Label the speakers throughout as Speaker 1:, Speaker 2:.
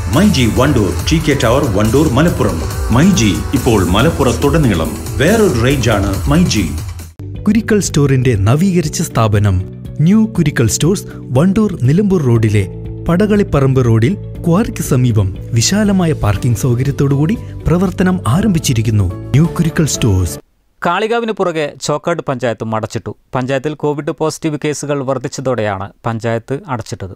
Speaker 1: myG Wandoor T K tower Wandoor Malappuram myG ഇപ്പോൾ മലപ്പുറത്തുടനീളം വേറൊരു റേഞ്ചാണ് മൈജി
Speaker 2: കുരിക്കൽ സ്റ്റോറിന്റെ നവീകരിച്ച സ്ഥാപനം ന്യൂ കുരിക്കൽ സ്റ്റോഴ്സ് വണ്ടൂർ നിലമ്പൂർ റോഡിലെ പടകളിപ്പറമ്പ് റോഡിൽ ക്വാറിക്ക് സമീപം വിശാലമായ പാർക്കിംഗ് സൗകര്യത്തോടുകൂടി പ്രവർത്തനം ആരംഭിച്ചിരിക്കുന്നു ന്യൂ കുരിക്കൽ സ്റ്റോഴ്സ്
Speaker 3: കാളികാവിന് പുറകെ ചോക്കാട് പഞ്ചായത്തും അടച്ചിട്ടു പഞ്ചായത്തിൽ കോവിഡ് പോസിറ്റീവ് കേസുകൾ വർദ്ധിച്ചതോടെയാണ് പഞ്ചായത്ത് അടച്ചിട്ടത്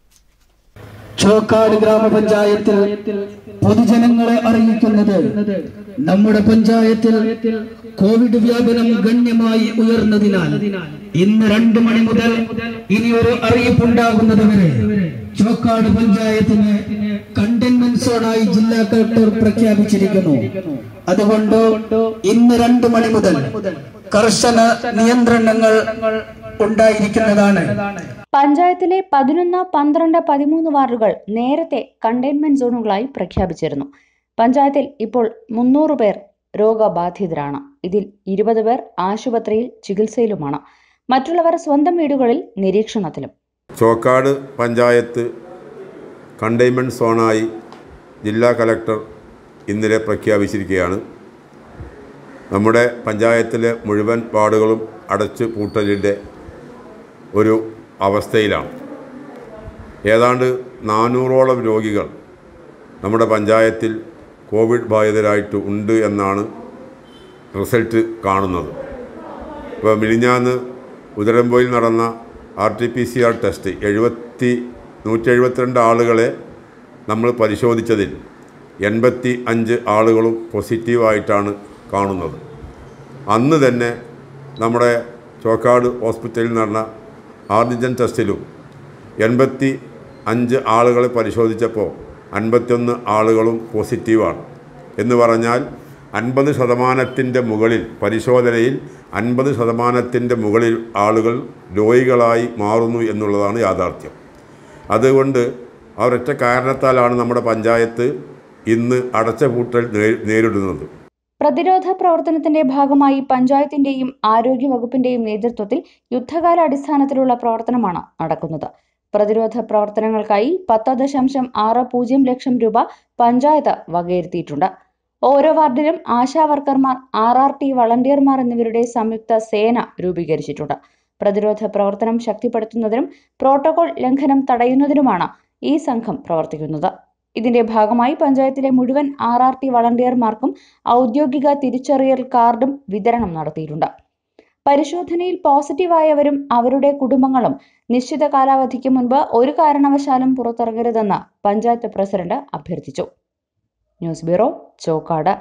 Speaker 4: ചോക്കാട് ഗ്രാമപഞ്ചായത്തിൽ പൊതുജനങ്ങളെ അറിയിക്കുന്നത് നമ്മുടെ പഞ്ചായത്തിൽ കോവിഡ് വ്യാപനം ഗണ്യമായി ഉയർന്നതിനാൽ ഇന്ന് രണ്ട് മണി മുതൽ ഇനി ഒരു അറിയിപ്പുണ്ടാകുന്നത് വരെ ചോക്കാട് പഞ്ചായത്തിന് കണ്ടെയ്ൻമെന്റ് സോണായി ജില്ലാ കളക്ടർ പ്രഖ്യാപിച്ചിരിക്കുന്നു അതുകൊണ്ട് ഇന്ന് രണ്ട് മണി മുതൽ കർശന നിയന്ത്രണങ്ങൾ ഉണ്ടായിരിക്കുന്നതാണ്
Speaker 5: പഞ്ചായത്തിലെ പതിനൊന്ന് പന്ത്രണ്ട് പതിമൂന്ന് വാർഡുകൾ നേരത്തെ കണ്ടെയ്ൻമെന്റ് സോണുകളായി പ്രഖ്യാപിച്ചിരുന്നു പഞ്ചായത്തിൽ ഇപ്പോൾ മുന്നൂറ് പേർ രോഗബാധിതരാണ് ഇതിൽ ഇരുപത് പേർ ആശുപത്രിയിൽ ചികിത്സയിലുമാണ് മറ്റുള്ളവർ സ്വന്തം വീടുകളിൽ നിരീക്ഷണത്തിലും
Speaker 6: ചോക്കാട് പഞ്ചായത്ത് കണ്ടെയ്ൻമെൻറ്റ് സോണായി ജില്ലാ കലക്ടർ ഇന്നലെ പ്രഖ്യാപിച്ചിരിക്കുകയാണ് നമ്മുടെ പഞ്ചായത്തിലെ മുഴുവൻ വാർഡുകളും അടച്ചു പൂട്ടലിൻ്റെ ഒരു അവസ്ഥയിലാണ് ഏതാണ്ട് നാനൂറോളം രോഗികൾ നമ്മുടെ പഞ്ചായത്തിൽ കോവിഡ് ബാധിതരായിട്ട് ഉണ്ട് എന്നാണ് റിസൾട്ട് കാണുന്നത് ഇപ്പോൾ മിനിഞ്ഞാന്ന് ഉദരംപോയിൽ നടന്ന R T P C R test എഴുപത്തി നൂറ്റി എഴുപത്തിരണ്ട് ആളുകളെ നമ്മൾ പരിശോധിച്ചതിൽ എൺപത്തി അഞ്ച് ആളുകളും പോസിറ്റീവായിട്ടാണ് കാണുന്നത് അന്ന് തന്നെ നമ്മുടെ ചോക്കാട് ഹോസ്പിറ്റലിൽ നടന്ന ആർജിജൻ ടെസ്റ്റിലും എൺപത്തി അഞ്ച് ആളുകളെ പരിശോധിച്ചപ്പോൾ അൻപത്തിയൊന്ന് ആളുകളും പോസിറ്റീവാണ് എന്ന് പറഞ്ഞാൽ അൻപത് ശതമാനത്തിൻ്റെ മുകളിൽ പരിശോധനയിൽ അൻപത് ശതമാനത്തിൻ്റെ മുകളിൽ ആളുകൾ രോഗികളായി മാറുന്നു എന്നുള്ളതാണ് യാഥാർത്ഥ്യം അതുകൊണ്ട് ആ ഒരൊറ്റ കാരണത്താലാണ് നമ്മുടെ പഞ്ചായത്ത് ഇന്ന് അടച്ചുപൂട്ടൽ നേ- നേരിടുന്നത്
Speaker 5: പ്രതിരോധ പ്രവർത്തനത്തിന്റെ ഭാഗമായി പഞ്ചായത്തിന്റെയും ആരോഗ്യ വകുപ്പിന്റെയും നേതൃത്വത്തിൽ യുദ്ധകാല അടിസ്ഥാനത്തിലുള്ള പ്രവർത്തനമാണ് നടക്കുന്നത് പ്രതിരോധ പ്രവർത്തനങ്ങൾക്കായി പത്ത് ദശാംശം ആറ് പൂജ്യം ലക്ഷം രൂപ പഞ്ചായത്ത് വകയിരുത്തിയിട്ടുണ്ട് ഓരോ വാർഡിലും ആശാ വർക്കർമാർ ആർ ആർ ടി വളണ്ടിയർമാർ എന്നിവരുടെ സംയുക്ത സേന രൂപീകരിച്ചിട്ടുണ്ട് പ്രതിരോധ പ്രവർത്തനം ശക്തിപ്പെടുത്തുന്നതിനും പ്രോട്ടോകോൾ ലംഘനം തടയുന്നതിനുമാണ് ഈ സംഘം പ്രവർത്തിക്കുന്നത് ഇതിന്റെ ഭാഗമായി പഞ്ചായത്തിലെ മുഴുവൻ ആർ ആർ ടി വളണ്ടിയർമാർക്കും ഔദ്യോഗിക തിരിച്ചറിയൽ കാർഡും വിതരണം നടത്തിയിട്ടുണ്ട് പരിശോധനയിൽ പോസിറ്റീവായവരും അവരുടെ കുടുംബങ്ങളും നിശ്ചിത കാലാവധിക്ക് മുൻപ് ഒരു കാരണവശാലും പുറത്തിറങ്ങരുതെന്ന് പഞ്ചായത്ത് പ്രസിഡന്റ് അഭ്യർത്ഥിച്ചു ന്യൂസ് ബ്യൂറോ ചോക്കാട്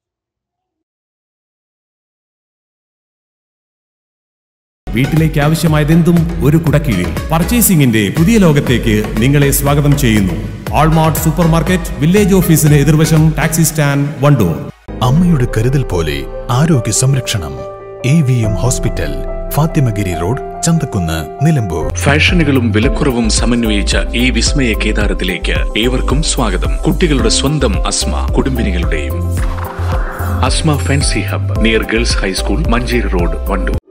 Speaker 7: വീട്ടിലേക്ക് ആവശ്യമായതെന്തും ഒരു കുടക്കീഴിൽ പർച്ചേസിംഗിന്റെ പുതിയ ലോകത്തേക്ക് നിങ്ങളെ സ്വാഗതം ചെയ്യുന്നു ആൾമാർട്ട് സൂപ്പർ മാർക്കറ്റ് വില്ലേജ് ഓഫീസിന് എതിർവശം ടാക്സി സ്റ്റാൻഡ് വണ്ടൂർ
Speaker 8: അമ്മയുടെ കരുതൽ പോലെ ആരോഗ്യ സംരക്ഷണം A V M hospital Fathimagiri road Chanthakkunnu Nilambur
Speaker 9: ഫാഷനുകളും വിലക്കുറവും സമന്വയിച്ച ഈ വിസ്മയ കേദാരത്തിലേക്ക് ഏവർക്കും സ്വാഗതം കുട്ടികളുടെ സ്വന്തം അസ്മ കുടുംബിനികളുടെയും Asma fancy hub near girls high school Manjeri road Wandoor